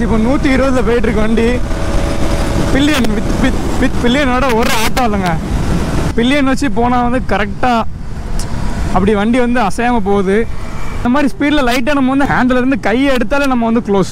இப்போ நூற்றி இருபதில் போயிட்டுருக்கு வண்டி பில்லியன் வித் வித் வித் பில்லியனோட ஒரு ஆட்டோ இல்லைங்க பில்லியன் வச்சு போனால் வந்து கரெக்டாக அப்படி வண்டி வந்து அசையாமல் போகுது இந்த மாதிரி ஸ்பீடில் லைட்டாக நம்ம வந்து ஹேண்டில் இருந்து கையை எடுத்தாலே நம்ம வந்து close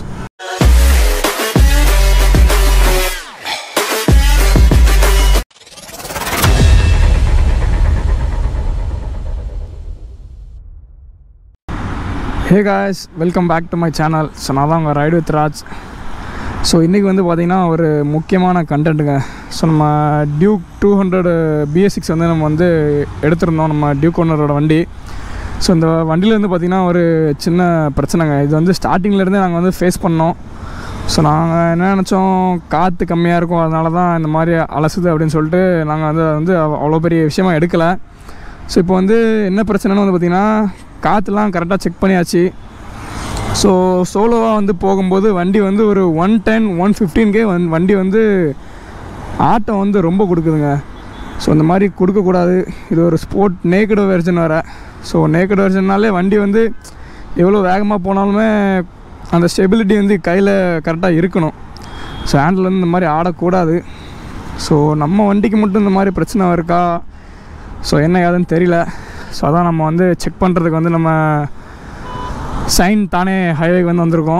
hey guys welcome back to my channel so நான் தான் உங்கள் ரைடு வித் ராஜ் ஸோ இன்றைக்கி வந்து பார்த்திங்கன்னா ஒரு முக்கியமான கண்டென்ட்டுங்க ஸோ நம்ம Duke two hundred BS six வந்து நம்ம வந்து எடுத்திருந்தோம் நம்ம டியூக் ஓனரோட வண்டி ஸோ இந்த வண்டியில் வந்து பார்த்திங்கன்னா ஒரு சின்ன பிரச்சனைங்க இது வந்து ஸ்டார்டிங்லேருந்தே நாங்கள் வந்து ஃபேஸ் பண்ணோம் ஸோ நாங்கள் என்ன நினச்சோம் காற்று கம்மியாக இருக்கும் அதனால தான் இந்த மாதிரி அலசுது அப்படின்னு சொல்லிட்டு நாங்கள் வந்து அதை வந்து அவ்- அவ்வளோ பெரிய விஷயமா எடுக்கலை ஸோ இப்போ வந்து என்ன பிரச்சனைன்னு வந்து பார்த்திங்கன்னா காற்றுலாம் கரெக்டாக செக் பண்ணியாச்சு ஸோ சோலோவாக வந்து போகும்போது வண்டி வந்து ஒரு ஒன் டென் ஒன் ஃபிஃப்டீன்கே வந் வண்டி வந்து ஆட்டம் வந்து ரொம்ப கொடுக்குதுங்க ஸோ இந்த மாதிரி கொடுக்கக்கூடாது இது ஒரு ஸ்போர்ட் நேக்கடு வெர்ஜன் வேறு ஸோ நேக்கடு வெர்ஜன்னாலே வண்டி வந்து எவ்வளோ வேகமாக போனாலுமே அந்த ஸ்டெபிலிட்டி வந்து கையில் கரெக்டாக இருக்கணும் ஸோ ஹேண்டில் வந்து இந்த மாதிரி ஆடக்கூடாது ஸோ நம்ம வண்டிக்கு மட்டும் இந்த மாதிரி பிரச்சனை இருக்கா ஸோ என்ன ஏதுன்னு தெரியல ஸோ அதான் நம்ம வந்து செக் பண்ணுறதுக்கு வந்து நம்ம சைன் தானே ஹைவேக்கு வந்து வந்திருக்கோம்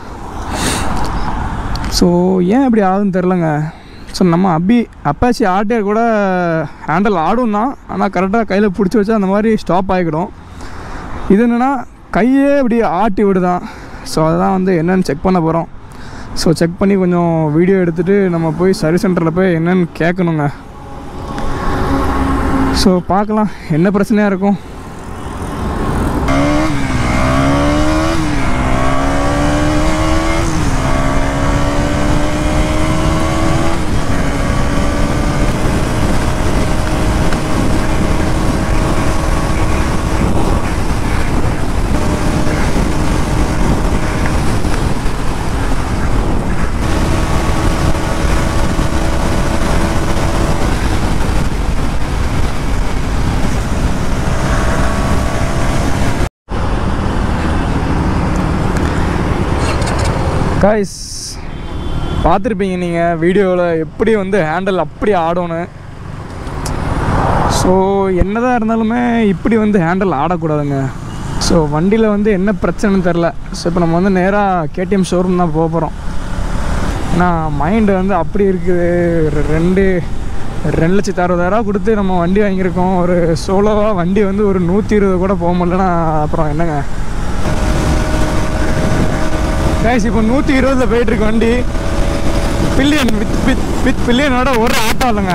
ஸோ ஏன் இப்படி ஆகுதுன்னு தெரிலங்க ஸோ நம்ம அபி அப்பாச்சி ஆர்டிஆர் கூட ஹேண்டில் ஆடும் தான் ஆனால் கரெக்டாக கையில் பிடிச்சி வச்சா அந்த மாதிரி ஸ்டாப் ஆகிக்கிடும் இது என்னென்னா கையே இப்படி ஆட்டி விடுதான் ஸோ அதுதான் வந்து என்னென்னு செக் பண்ண போகிறோம் ஸோ செக் பண்ணி கொஞ்சம் வீடியோ எடுத்துகிட்டு நம்ம போய் சர்வீஸ் சென்டரில் போய் என்னென்னு கேட்கணுங்க ஸோ பார்க்கலாம் என்ன பிரச்சனையாக இருக்கும் காய்ஸ் பார்த்துருப்பீங்க நீங்கள் வீடியோவில் எப்படி வந்து ஹேண்டில் அப்படி ஆடணும் ஸோ என்னதான் இருந்தாலுமே இப்படி வந்து ஹேண்டில் ஆடக்கூடாதுங்க ஸோ வண்டியில் வந்து என்ன பிரச்சனைன்னு தெரில ஸோ இப்போ நம்ம வந்து நேராக கேடிஎம் ஷோரூம் தான் போக போகிறோம் ஏன்னா மைண்டு வந்து அப்படி இருக்குது ரெ- ரெண்டு ரெண்டு லட்சத்து அறுபதாயிரரூவா கொடுத்து நம்ம வண்டி வாங்கியிருக்கோம் ஒரு சோலோவாக வண்டி வந்து ஒரு நூற்றி இருபது கூட போக முடியலன்னா அப்புறம் என்னங்க கைஸ் இப்போ நூற்றி இருபதில் போயிட்டுருக்கு வண்டி பில்லியன் வித் வித் வித் பில்லியனோட ஒரு ஆட்டோ இல்லைங்க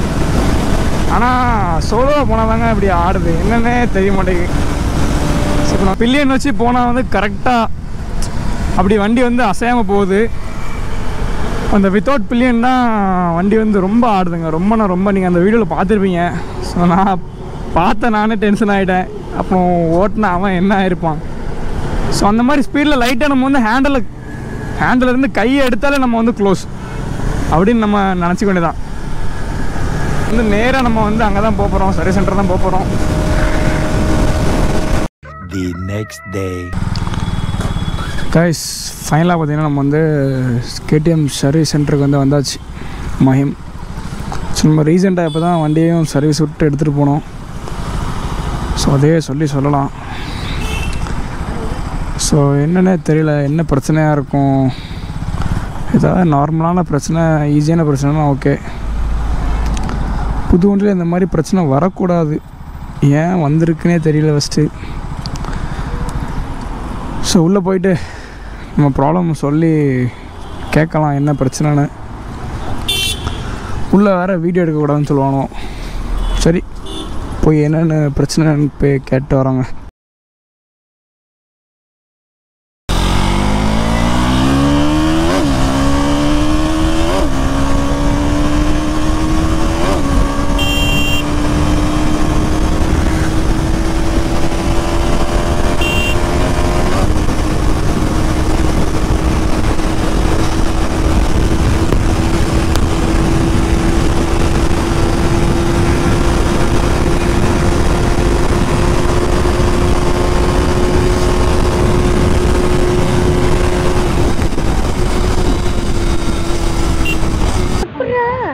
ஆனால் சோலோவாக போனால் தாங்க இப்படி ஆடுது என்னன்னே தெரிய மாட்டேங்குது ஸோ இப்போ நான் பில்லியன் வச்சு போனால் வந்து கரெக்டாக அப்படி வண்டி வந்து அசையாமல் போகுது அந்த வித்தவுட் பில்லியன் தான் வண்டி வந்து ரொம்ப ஆடுதுங்க ரொம்ப நான் ரொம்ப நீங்கள் அந்த வீடியோவில் பார்த்துருப்பீங்க ஸோ நான் பார்த்த நானே டென்ஷன் ஆகிட்டேன் அப்புறம் ஓட்டின அவன் என்ன ஆயிருப்பான் ஸோ அந்த மாதிரி ஸ்பீடில் லைட்டாக நம்ம வந்து ஹேண்டில் ஹேண்டில் இருந்து கையை எடுத்தாலே நம்ம வந்து க்ளோஸ் அப்படின்னு நம்ம நினச்சிக்க வேண்டியதான் வந்து நேராக நம்ம வந்து அங்கே தான் போக போகிறோம் சர்வீஸ் சென்டர் தான் போக போகிறோம் the next day. கைஸ் ஃபைனலாக பார்த்தீங்கன்னா நம்ம வந்து கேடிஎம் சர்வீஸ் சென்டருக்கு வந்து வந்தாச்சு மஹிம் ஸோ நம்ம ரீசெண்டாக இப்போ தான் வண்டியையும் சர்வீஸ் விட்டு எடுத்துகிட்டு போனோம் ஸோ அதே சொல்லி சொல்லலாம் ஸோ என்னன்னே தெரியல என்ன பிரச்சனையாக இருக்கும் ஏதாவது நார்மலான பிரச்சனை ஈஸியான பிரச்சனைனா ஓகே புது வண்டியில் இந்த மாதிரி பிரச்சனை வரக்கூடாது ஏன் வந்திருக்குன்னே தெரியல ஃபஸ்ட்டு ஸோ உள்ளே போயிட்டு நம்ம ப்ராப்ளம் சொல்லி கேட்கலாம் என்ன பிரச்சனைன்னு உள்ளே வேறு வீடியோ எடுக்கக்கூடாதுன்னு சொல்லுவானோ சரி போய் என்னென்ன பிரச்சனைன்னு போய் கேட்டு வரோங்க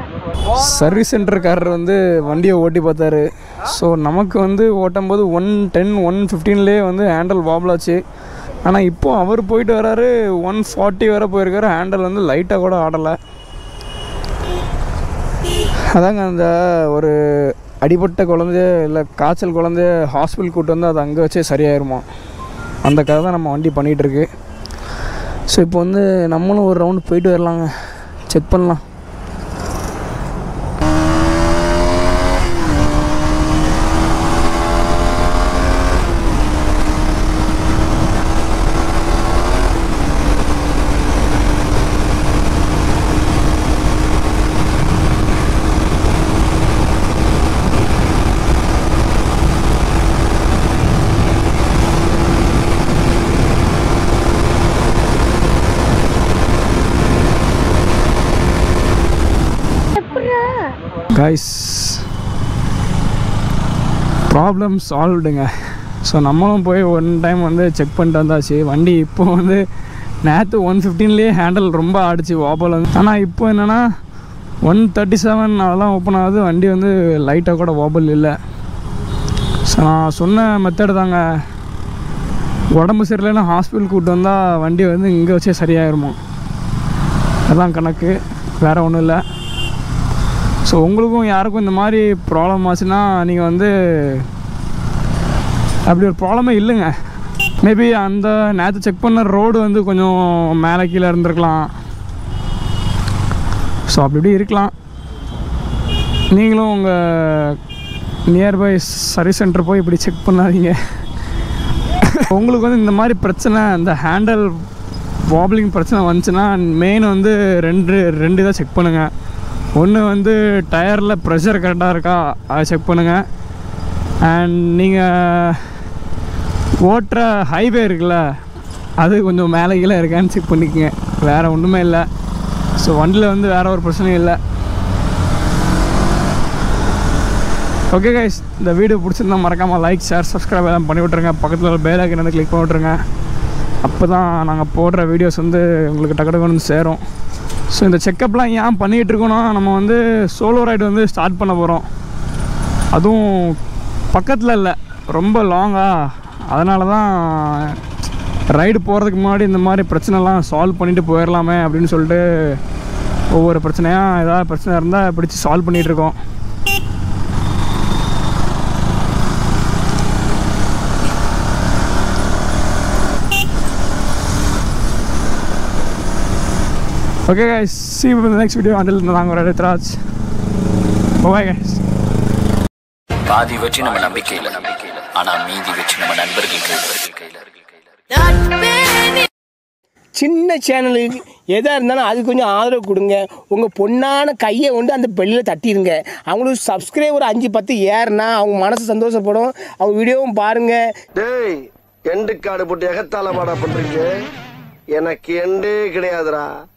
சர்வீஸ் சென்டர்காரர் வந்து வண்டியை ஓட்டி பார்த்தாரு ஸோ நமக்கு வந்து ஓட்டும்போது ஒன் டென் ஒன் ஃபிஃப்டீன்லேயே வந்து ஹேண்டில் வாபிளாச்சு ஆனால் இப்போ அவர் போயிட்டு வராரு ஒன் ஃபார்ட்டி வரை போயிருக்காரு ஹேண்டில் வந்து லைட்டாக கூட ஆடலை அதாங்க அந்த ஒரு அடிபட்ட குழந்தைய இல்லை காய்ச்சல் குழந்தைய ஹாஸ்பிட்டல் கூட்டு வந்து அது அங்கே வச்சே சரியாயிருமா அந்த கதை தான் நம்ம வண்டி பண்ணிகிட்ருக்கு ஸோ இப்போ வந்து நம்மளும் ஒரு ரவுண்டு போயிட்டு வரலாங்க செக் பண்ணலாம் கைஸ் ப்ராப்ளம் சால்வ்டுங்க ஸோ நம்மளும் போய் ஒன் டைம் வந்து செக் பண்ணிட்டு வந்தாச்சு வண்டி இப்போ வந்து நேற்று ஒன் ஃபிஃப்டீன்லேயே ஹேண்டில் ரொம்ப ஆடிச்சு வாபல் வந்து ஆனால் இப்போ என்னென்னா ஒன் தேர்ட்டி செவன் அதெல்லாம் ஓப்பன் ஆகுது வண்டி வந்து லைட்டாக கூட வாபல் இல்லை ஸோ நான் சொன்ன மெத்தடு தாங்க உடம்பு சரியில்லைன்னா ஹாஸ்பிட்டல் கூப்பிட்டு வந்தால் வண்டி வந்து இங்கே வச்சே சரியாயிருமா அதான் கணக்கு வேறு ஒன்றும் இல்லை ஸோ உங்களுக்கும் யாருக்கும் இந்த மாதிரி ப்ராப்ளம் ஆச்சுன்னா நீங்கள் வந்து அப்படி ஒரு ப்ராப்ளமே இல்லைங்க மேபி அந்த நேற்று செக் பண்ண ரோடு வந்து கொஞ்சம் மேலே கீழே இருந்திருக்கலாம் ஸோ அப்படி இப்படி இருக்கலாம் நீங்களும் உங்கள் நியர்பை சர்வீஸ் சென்டர் போய் இப்படி செக் பண்ணாதீங்க உங்களுக்கு வந்து இந்த மாதிரி பிரச்சனை இந்த ஹேண்டல் வாப்ளிங் பிரச்சனை வந்துச்சுன்னா மெயின் வந்து ரெண்டு ரெண்டு இதாக செக் பண்ணுங்கள் ஒன்று வந்து டயரில் ப்ரெஷர் கரெக்டாக இருக்கா அதை செக் பண்ணுங்கள் அண்ட் நீங்கள் ஓட்டுற ஹைவே இருக்குல்ல அது கொஞ்சம் மேலே கீழே இருக்கான்னு செக் பண்ணிக்கோங்க வேறு ஒன்றுமே இல்லை ஸோ வண்டியில் வந்து வேறு ஒரு பிரச்சனையும் இல்லை ஓகே கைஸ் இந்த வீடியோ பிடிச்சிருந்தா மறக்காமல் லைக் ஷேர் சப்ஸ்கிரைப் எல்லாம் பண்ணி விட்ருங்க பக்கத்தில் உள்ள பேல் ஐக்கன் வந்து கிளிக் பண்ணி விட்ருங்க அப்போ தான் நாங்கள் போடுற வீடியோஸ் வந்து உங்களுக்கு டக்கு டக்குன்னு வந்து சேரும் ஸோ இந்த செக்கப்லாம் ஏன் பண்ணிகிட்டு இருக்கோன்னா நம்ம வந்து சோலோ ரைடு வந்து ஸ்டார்ட் பண்ண போகிறோம் அதுவும் பக்கத்தில் இல்லை ரொம்ப லாங்கா அதனால தான் ரைடு போகிறதுக்கு முன்னாடி இந்த மாதிரி பிரச்சனைலாம் சால்வ் பண்ணிவிட்டு போயிடலாமே அப்படின்னு சொல்லிட்டு ஒவ்வொரு பிரச்சனையாக ஏதாவது பிரச்சனை இருந்தால் பிடிச்சி சால்வ் பண்ணிகிட்டு இருக்கோம் okay guys see you in the next video until நாங்கள் ஒரு ராஜ் bye guys பாதி வச்சு நம்ம நம்பிக்கையில ஆனா மீதி வச்சு நம்ம நண்பர்கள் கையில சின்ன சேனலுக்கு எதாக இருந்தாலும் அது கொஞ்சம் ஆதரவு கொடுங்க உங்கள் பொண்ணான கையை கொண்டு அந்த பெல்லில் தட்டிடுங்க அவங்களுக்கு சப்ஸ்கிரைபர் அஞ்சு பத்து ஏறுனா அவங்க மனசு சந்தோஷப்படும் அவங்க வீடியோவும் பாருங்கள் டேய் எண்டு காடு போட்டு எகத்தால பாடா பண்றீங்க எனக்கு எண்டே கிடையாதுடா